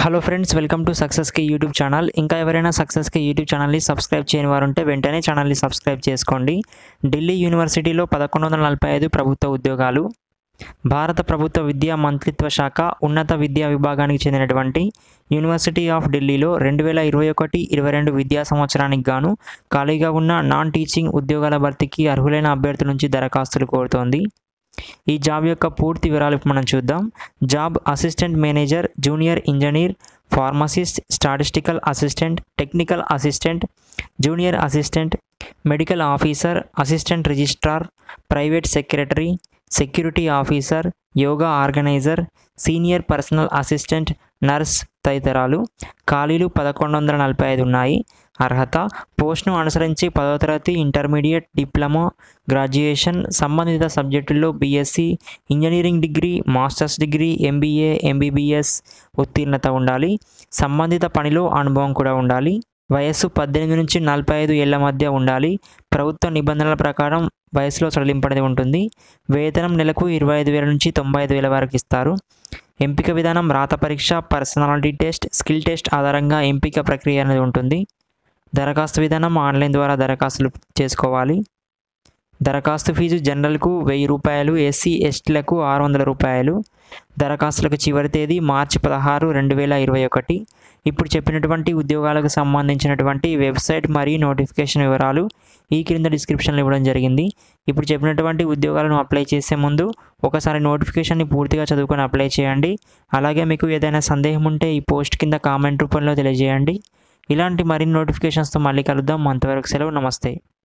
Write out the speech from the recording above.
hello friends welcome to సక్సెస్కి YouTube channel ఇంకా ఎవరైనా సక్సెస్కి యూట్యూబ్ ఛానల్ని సబ్స్క్రైబ్ చేయని వారు ఉంటే వెంటనే ఛానల్ని సబ్స్క్రైబ్ చేసుకోండి ఢిల్లీ యూనివర్సిటీలో పదకొండు వందల నలభై ఐదు ప్రభుత్వ ఉద్యోగాలు భారత ప్రభుత్వ విద్యా మంత్రిత్వ శాఖ ఉన్నత విద్యా విభాగానికి చెందినటువంటి యూనివర్సిటీ ఆఫ్ ఢిల్లీలో రెండు వేల ఇరవై ఒకటి ఇరవై రెండు విద్యా సంవత్సరానికి గాను ఖాళీగా ఉన్న నాన్ టీచింగ్ ఉద్యోగాల భర్తీకి అర్హులైన అభ్యర్థుల నుంచి దరఖాస్తులు కోరుతోంది ఈ జాబ్ యొక్క పూర్తి వివరాలు ఇప్పుడు మనం చూద్దాం job assistant manager junior engineer pharmacist statistical assistant technical assistant junior assistant medical officer assistant registrar private secretary security officer yoga organiser senior personal assistant nurse తదితరాలు ఖాళీలు పదకొండు వందల నలభై ఐదు ఉన్నాయి అర్హత పోస్ట్ను అనుసరించి పదవ తరగతి ఇంటర్మీడియట్ డిప్లొమా గ్రాడ్యుయేషన్ సంబంధిత సబ్జెక్టుల్లో BSc engineering degree masters degree MBA MBBS ఉత్తీర్ణత ఉండాలి సంబంధిత పనిలో అనుభవం కూడా ఉండాలి వయస్సు పద్దెనిమిది నుంచి నలభై ఐదు ఏళ్ల మధ్య ఉండాలి ప్రభుత్వ నిబంధనల ప్రకారం వయసులో సడలింపనేది ఉంటుంది వేతనం నెలకు ఇరవై ఐదు వేల నుంచి తొంభై ఐదు వేల వరకు ఇస్తారు ఎంపిక విధానం రాత పరీక్ష పర్సనాలిటీ టెస్ట్ స్కిల్ టెస్ట్ ఆధారంగా ఎంపిక ప్రక్రియ అనేది ఉంటుంది దరఖాస్తు విధానం ఆన్లైన్ ద్వారా దరఖాస్తులు చేసుకోవాలి దరఖాస్తు ఫీజు జనరల్కు వెయ్యి రూపాయలు ఎస్సీ ఎస్టీలకు ఆరు వందల రూపాయలు దరఖాస్తులకు చివరి తేదీ మార్చి పదహారు రెండు వేల ఇరవై ఒకటి ఇప్పుడు చెప్పినటువంటి ఉద్యోగాలకు సంబంధించినటువంటి వెబ్సైట్ మరియు నోటిఫికేషన్ వివరాలు ఈ క్రింద డిస్క్రిప్షన్లో ఇవ్వడం జరిగింది ఇప్పుడు చెప్పినటువంటి ఉద్యోగాలను అప్లై చేసే ముందు ఒకసారి నోటిఫికేషన్ని పూర్తిగా చదువుకొని అప్లై చేయండి అలాగే మీకు ఏదైనా సందేహం ఉంటే ఈ పోస్ట్ కింద కామెంట్ రూపంలో తెలియజేయండి ఇలాంటి మరిన్ని నోటిఫికేషన్స్తో మళ్ళీ కలుద్దాం అంతవరకు సెలవు నమస్తే